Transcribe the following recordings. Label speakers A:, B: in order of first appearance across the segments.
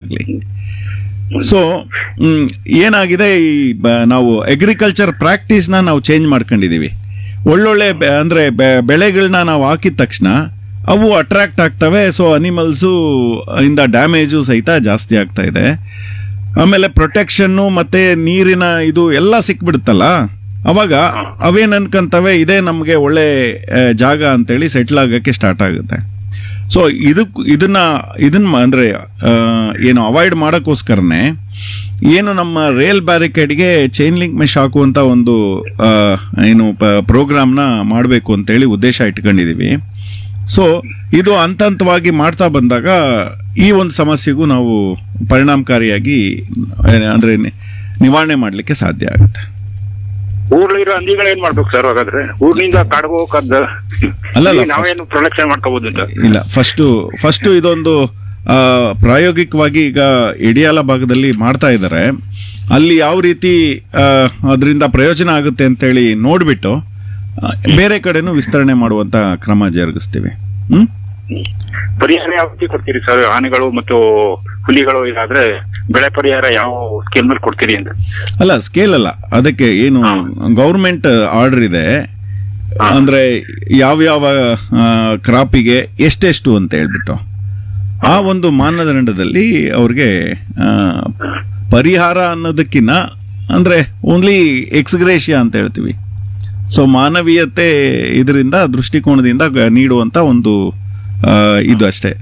A: ಆಗಲಿ ಸೊ ಏನಾಗಿದೆ ಈ ಬ- ನಾವು ಅಗ್ರಿಕಲ್ಚರ್ ಪ್ರಾಕ್ಟೀಸ್ನ ನಾವು ಚೇಂಜ್ ಮಾಡ್ಕೊಂಡಿದೀವಿ ಒಳ್ಳೊಳ್ಳೆ ಬೆ- ಅಂದ್ರೆ ಬೆ- ಬೆಳೆಗಳನ್ನ ನಾವು ಹಾಕಿದ ತಕ್ಷಣ ಅವು ಅಟ್ರಾಕ್ಟ್ ಆಗ್ತವೆ ಸೊ ಅನಿಮಲ್ಸು ಇಂದ ಡ್ಯಾಮೇಜು ಸಹಿತ ಜಾಸ್ತಿ ಆಗ್ತಾ ಇದೆ ಆಮೇಲೆ ಪ್ರೊಟೆಕ್ಷನ್ನು ಮತ್ತೆ ನೀರಿನ ಇದು ಎಲ್ಲ ಸಿಕ್ಬಿಡುತ್ತಲ್ಲ ಅವಾಗ ಅವೇನ್ ಅನ್ಕಂತವೆ ಇದೇ ನಮಗೆ ಒಳ್ಳೆ ಆ, ಜಾಗ ಅಂತೇಳಿ ಸೆಟ್ಲ್ ಆಗಕ್ಕೆ ಸ್ಟಾರ್ಟ್ ಆಗುತ್ತೆ ಸೊ ಇದಕ್ ಇದನ್ನ ಇದನ್ನ ಅಂದ್ರೆ ಆ, ಏನು ಅವಾಯ್ಡ್ ಮಾಡೋಕ್ಕೋಸ್ಕರನೇ ಏನು ನಮ್ಮ ರೇಲ್ ಬ್ಯಾರಿಕೇಡ್ಗೆ ಚೈನ್ ಲಿಂಕ್ ಮೆಶ್ ಹಾಕುವಂತ ಒಂದು ಆ, ಏನು ಪ್ರೋಗ್ರಾಮ್ನ ಮಾಡಬೇಕು ಅಂತೇಳಿ ಉದ್ದೇಶ ಇಟ್ಕೊಂಡಿದೀವಿ ಸೊ ಇದು ಹಂತ ಹಂತವಾಗಿ ಮಾಡ್ತಾ ಬಂದಾಗ ಈ ಒಂದು ಸಮಸ್ಯೆಗೂ ನಾವು ಪರಿಣಾಮಕಾರಿಯಾಗಿ ಆ, ಅಂದ್ರೆ ನಿ- ನಿವಾರಣೆ ಮಾಡಲಿಕ್ಕೆ ಸಾಧ್ಯ ಆಗುತ್ತೆ
B: ಊರ್ಲಿರೋ ಹಂದಿಗಳು ಏನ್ ಮಾಡ್ಬೇಕು ಸರ್ ಹಾಗಾದ್ರೆ ಊರ್ನಿಂದ ಕಾಡ್ಗೆ ಹೋಗಕ್ಕದ್ದ
A: ಅಲ್ಲಲ್ಲ,
B: ನಾವೇನು ಪ್ರೊಡಕ್ಷನ್ ಮಾಡ್ಕೋಬಹುದು ಅಂತ
A: ಇಲ್ಲ ಫಸ್ಟು ಫಸ್ಟ್ ಇದೊಂದು ಆ, ಪ್ರಾಯೋಗಿಕವಾಗಿ ಈಗ ಇಡಿಯಾಲ ಭಾಗದಲ್ಲಿ ಮಾಡ್ತಾ ಇದ್ದಾರೆ ಅಲ್ಲಿ ಯಾವ ರೀತಿ ಅದರಿಂದ ಪ್ರಯೋಜನ ಆಗುತ್ತೆ ಅಂತೇಳಿ ನೋಡ್ಬಿಟ್ಟು ಆ, ಬೇರೆ ಕಡೆನೂ ವಿಸ್ತರಣೆ ಮಾಡುವಂತ ಕ್ರಮ ಜರುಗಿಸ್ತೀವಿ ಹ್ಮ್
B: ಪರಿಹಾರ ಯಾವ ರೀತಿ ಕೊಡ್ತೀರಿ ಸರ್ ಆನೆಗಳು ಮತ್ತು ಹುಲಿಗಳು ಇದಾದ್ರೆ ಬೆಳೆ ಪರಿಹಾರ ಯಾವ ಸ್ಕೇಲ್ ಮೇಲೆ ಕೊಡ್ತೀರಿ ಅಂತ
A: ಅಲ್ಲ ಸ್ಕೇಲ್ ಅಲ್ಲ ಅದಕ್ಕೆ ಏನು ಗೌರ್ಮೆಂಟ್ ಆರ್ಡರ್ ಇದೆ ಅಂದ್ರೆ ಯಾವ್ಯಾವ ಕ್ರಾಪಿಗೆ ಎಷ್ಟೆಷ್ಟು ಅಂತ ಹೇಳ್ಬಿಟ್ಟು ಆ ಒಂದು ಮಾನದಂಡದಲ್ಲಿ ಅವ್ರಿಗೆ ಆ, ಪರಿಹಾರ ಅನ್ನೋದಕ್ಕಿನ್ನ ಅಂದ್ರೆ ಓನ್ಲಿ ಎಕ್ಸ್ಗ್ರೇಷಿಯಾ ಅಂತ ಹೇಳ್ತೀವಿ ಸೊ ಮಾನವೀಯತೆ ಇದರಿಂದ ದೃಷ್ಟಿಕೋನದಿಂದ ಗ- ನೀಡುವಂತ ಒಂದು ಆ, ಇದು ಅಷ್ಟೇ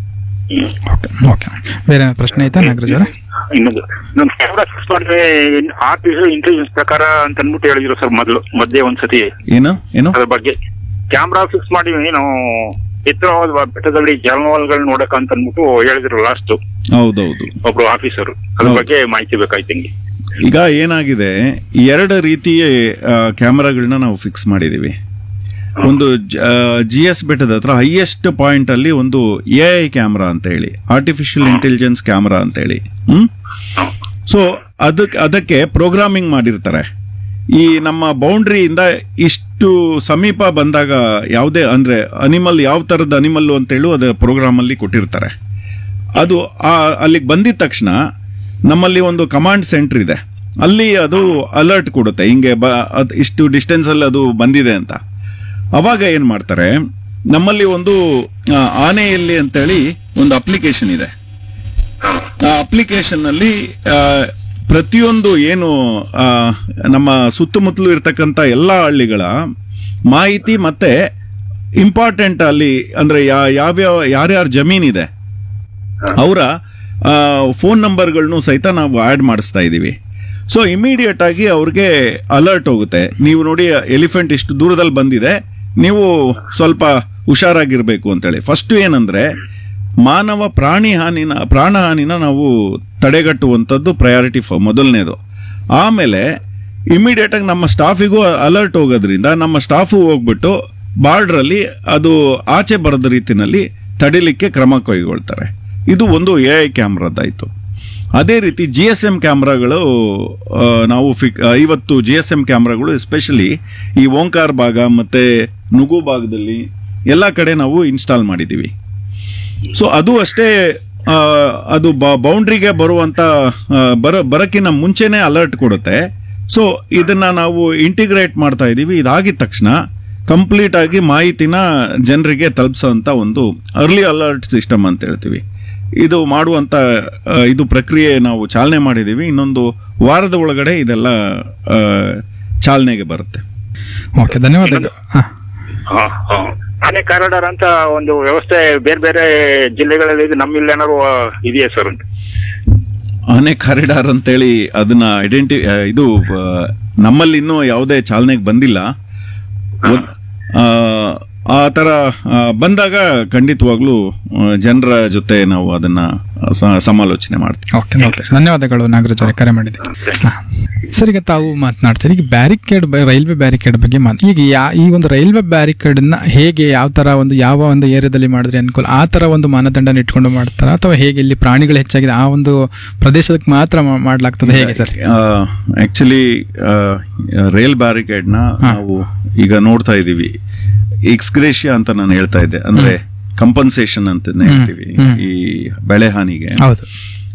C: ಓಕೆ ಓಕೆ ಬೇರೆ ಏನಾದ್ರು ಪ್ರಶ್ನೆ ಐತಾ ನಾಗರಾಜ್ ಅವರೇ
B: ಇನ್ನೊಂದು ನಾನು ಕ್ಯಾಮ್ರಾ ಫಿಕ್ಸ್ ಮಾಡಿದ್ರೆ ಆರ್ಟಿಫಿಷಿಯಲ್ ಇಂಟೆಲಿಜೆನ್ಸ್ ಪ್ರಕಾರ ಅಂತ ಅಂದ್ಬಿಟ್ಟು ಹೇಳಿದ್ರು ಸರ್ ಮೊದಲು ಮಧ್ಯೆ ಒಂದ್ಸತಿ
A: ಏನು ಏನು
B: ಅದ್ರ ಬಗ್ಗೆ ಕ್ಯಾಮ್ರಾ ಫಿಕ್ಸ್ ಮಾಡಿ ನಾವು ಎತ್ತರವಾದ ಬೆಟ್ಟದಲ್ಲಿ ಜಾನುವಾರುಗಳು ನೋಡಕ್ ಅಂತ ಅಂದ್ಬಿಟ್ಟು ಹೇಳಿದ್ರು ಲಾಸ್ಟ್
A: ಹೌದೌದು
B: ಒಬ್ರು ಆಫೀಸರ್ ಅದ್ರ
A: ಹೌದು.
B: ಬಗ್ಗೆ ಮಾಹಿತಿ ಬೇಕಾಯ್ತು ಹಿಂಗೆ
A: ಈಗ ಏನಾಗಿದೆ ಎರಡು ರೀತಿಯ ಕ್ಯಾಮ್ರಾಗಳನ್ನ ನಾವು ಫಿಕ್ಸ್ ಮಾಡಿದೀವಿ ಒಂದು ಜಿ ಎಸ್ ಬೆಟ್ಟದ ಹತ್ರ ಹೈಯೆಸ್ಟ್ ಪಾಯಿಂಟ್ ಅಲ್ಲಿ ಒಂದು ಎ ಐ ಕ್ಯಾಮ್ರಾ ಅಂತ ಹೇಳಿ ಆರ್ಟಿಫಿಷಿಯಲ್ ಇಂಟೆಲಿಜೆನ್ಸ್ ಕ್ಯಾಮ್ರಾ ಅಂತ ಹೇಳಿ ಹ್ಮ್ ಸೊ ಅದಕ್ಕೆ ಅದಕ್ಕೆ ಪ್ರೋಗ್ರಾಮಿಂಗ್ ಮಾಡಿರ್ತಾರೆ ಈ ನಮ್ಮ ಬೌಂಡ್ರಿಯಿಂದ ಇಷ್ಟು ಸಮೀಪ ಬಂದಾಗ ಯಾವುದೇ ಅಂದ್ರೆ ಅನಿಮಲ್ ಯಾವ ತರದ ಅನಿಮಲ್ ಅಂತೇಳಿ ಅದು ಪ್ರೋಗ್ರಾಮ್ ಅಲ್ಲಿ ಕೊಟ್ಟಿರ್ತಾರೆ ಅದು ಆ ಅಲ್ಲಿಗೆ ಬಂದಿದ ತಕ್ಷಣ ನಮ್ಮಲ್ಲಿ ಒಂದು ಕಮಾಂಡ್ ಸೆಂಟರ್ ಇದೆ ಅಲ್ಲಿ ಅದು ಅಲರ್ಟ್ ಕೊಡುತ್ತೆ ಹಿಂಗೆ ಬ ಅದ್ ಇಷ್ಟು ಡಿಸ್ಟೆನ್ಸ್ ಅಲ್ಲಿ ಅದು ಬಂದಿದೆ ಅಂತ ಅವಾಗ ಏನ್ ಮಾಡ್ತಾರೆ ನಮ್ಮಲ್ಲಿ ಒಂದು ಆ, ಆನೆಯಲ್ಲಿ ಅಂತೇಳಿ ಒಂದು ಅಪ್ಲಿಕೇಶನ್ ಇದೆ ಆ ಅಪ್ಲಿಕೇಶನ್ ಅಲ್ಲಿ ಆ, ಪ್ರತಿಯೊಂದು ಏನು ಆ, ನಮ್ಮ ಸುತ್ತಮುತ್ತಲು ಇರ್ತಕ್ಕಂಥ ಎಲ್ಲ ಹಳ್ಳಿಗಳ ಮಾಹಿತಿ ಮತ್ತೆ ಇಂಪಾರ್ಟೆಂಟ್ ಅಲ್ಲಿ ಅಂದ್ರೆ ಯಾ- ಯಾವ್ಯಾವ ಯಾರ್ಯಾರ ಜಮೀನಿದೆ ಅವರ ಫೋನ್ ನಂಬರ್ಗಳನ್ನು ಸಹಿತ ನಾವು ಆ್ಯಡ್ ಮಾಡಿಸ್ತಾ ಇದ್ದೀವಿ ಸೊ ಇಮಿಡಿಯೇಟ್ ಆಗಿ ಅವ್ರಿಗೆ ಅಲರ್ಟ್ ಹೋಗುತ್ತೆ ನೀವು ನೋಡಿ ಎಲಿಫೆಂಟ್ ಇಷ್ಟು ದೂರದಲ್ಲಿ ಬಂದಿದೆ ನೀವು ಸ್ವಲ್ಪ ಹುಷಾರಾಗಿರ್ಬೇಕು ಅಂತೇಳಿ ಫಸ್ಟ್ ಏನಂದ್ರೆ ಮಾನವ ಪ್ರಾಣಿ ಹಾನಿನ ಪ್ರಾಣ ಹಾನಿನ ನಾವು ತಡೆಗಟ್ಟುವಂಥದ್ದು ಪ್ರಯಾರಿಟಿ ಫ ಮೊದಲನೇದು ಆಮೇಲೆ ಇಮಿಡಿಯೇಟ್ ಆಗಿ ನಮ್ಮ ಸ್ಟಾಫಿಗೂ ಅಲರ್ಟ್ ಹೋಗೋದ್ರಿಂದ ನಮ್ಮ ಸ್ಟಾಫು ಹೋಗ್ಬಿಟ್ಟು ಬಾರ್ಡ್ರಲ್ಲಿ ಅದು ಆಚೆ ಬರದ ರೀತಿನಲ್ಲಿ ತಡಿಲಿಕ್ಕೆ ಕ್ರಮ ಕೈಗೊಳ್ತಾರೆ ಇದು ಒಂದು ಎ ಐ ಕ್ಯಾಮ್ರಾದಾಯ್ತು ಅದೇ ರೀತಿ ಜಿ ಎಸ್ ಎಂ ಕ್ಯಾಮ್ರಾಗಳು ಆ, ನಾವು ಫಿಕ್ ಐವತ್ತು ಜಿ ಎಸ್ ಎಂ ಕ್ಯಾಮ್ರಾಗಳು ಎಸ್ಪೆಷಲಿ ಈ ಓಂಕಾರ್ ಭಾಗ ಮತ್ತೆ ನುಗು ಭಾಗದಲ್ಲಿ ಎಲ್ಲ ಕಡೆ ನಾವು ಇನ್ಸ್ಟಾಲ್ ಮಾಡಿದ್ದೀವಿ ಸೊ ಅದು ಅಷ್ಟೇ ಆ, ಅದು ಬೌಂಡ್ರಿಗೆ ಬರುವಂತ ಆ, ಬರ ಬರಕ್ಕಿಂತ ಮುಂಚೆನೆ ಅಲರ್ಟ್ ಕೊಡುತ್ತೆ ಸೊ ಇದನ್ನ ನಾವು ಇಂಟಿಗ್ರೇಟ್ ಮಾಡ್ತಾ ಇದೀವಿ ಇದಾಗಿದ ತಕ್ಷಣ ಕಂಪ್ಲೀಟ್ ಆಗಿ ಮಾಹಿತಿನ ಜನರಿಗೆ ತಲುಪಿಸೋಂತ ಒಂದು ಅರ್ಲಿ ಅಲರ್ಟ್ ಸಿಸ್ಟಮ್ ಅಂತ ಹೇಳ್ತೀವಿ ಇದು ಮಾಡುವಂತ ಆ, ಇದು ಪ್ರಕ್ರಿಯೆ ನಾವು ಚಾಲನೆ ಮಾಡಿದೀವಿ ಇನ್ನೊಂದು ವಾರದ ಒಳಗಡೆ ಇದೆಲ್ಲ ಆ, ಚಾಲನೆಗೆ ಬರುತ್ತೆ
C: ಓಕೆ ಧನ್ಯವಾದಗಳು ಹಾ
B: ಹಾ, ಹಾ. ಆನೆ ಕಾರಿಡಾರ್ ಅಂತ ಒಂದು ವ್ಯವಸ್ಥೆ ಬೇರೆ ಬೇರೆ ಜಿಲ್ಲೆಗಳಲ್ಲಿ ಇದೆ ನಮ್ಮಲ್ಲಿ ಏನಾದ್ರು ಆ, ಇದೆಯಾ ಸರ್ ಅಂತ
A: ಆನೆ ಕಾರಿಡಾರ್ ಅಂತೇಳಿ ಅದನ್ನ ಐಡೆಂಟಿ ಆ, ಇದು ಆ, ನಮ್ಮಲ್ಲಿ ಇನ್ನೂ ಯಾವುದೇ ಚಾಲನೆಗೆ ಬಂದಿಲ್ಲ ಒಂದ್- ಆ, ಆ ತರ ಆ, ಬಂದಾಗ ಖಂಡಿತವಾಗ್ಲೂ ಜನರ ಜೊತೆ ನಾವು ಅದನ್ನ ಸ- ಸಮಾಲೋಚನೆ ಮಾಡ್ತೀವಿ
C: ಓಕೆ ಓಕೆ ಧನ್ಯವಾದಗಳು ನಾಗರಾಜ್ ಅವರೇ ಕರೆ ಮಾಡಿದ್ದೆ ಹಾ. ಸರ್ ಈಗ ತಾವು ಮಾತನಾಡ್ತೀರಿ ಈಗ ಬ್ಯಾರಿಕೇಡ್ ರೈಲ್ವೆ ಬ್ಯಾರಿಕೇಡ್ ಬಗ್ಗೆ ಮಾತು ಈಗ ಯಾ ಈ ಒಂದು ರೈಲ್ವೆ ಬ್ಯಾರಿಕೇಡ್ನ ಹೇಗೆ ಯಾವ ತರ ಒಂದು ಯಾವ ಒಂದು ಏರಿಯಾದಲ್ಲಿ ಮಾಡಿದ್ರೆ ಅನುಕೂಲ ಆ ತರ ಒಂದು ಮಾನದಂಡನ ಇಟ್ಕೊಂಡು ಮಾಡ್ತಾರಾ ಅಥವಾ ಹೇಗೆ ಇಲ್ಲಿ ಪ್ರಾಣಿಗಳು ಹೆಚ್ಚಾಗಿದೆ ಆ ಒಂದು ಪ್ರದೇಶಕ್ಕೆ ಮಾತ್ರ ಮಾ- ಮಾಡ್ಲಾಗ್ತದೆ ಹೇಗೆ ಸರ್
A: ಆಕ್ಚುಲಿ ರೈಲ್ ಬ್ಯಾರಿಕೇಡ್ನ ನಾವು ಈಗ ನೋಡ್ತಾ ಇದ್ದೀವಿ ಎಕ್ಸ್ಗ್ರೇಷಿಯಾ ಅಂತ ನಾನು ಹೇಳ್ತಾ ಇದ್ದೆ ಅಂದ್ರೆ ಕಂಪನ್ಸೇಷನ್ ಅಂತ ಹೇಳ್ತೀವಿ ಈ ಬೆಳೆ ಹಾನಿಗೆ
C: ಹೌದು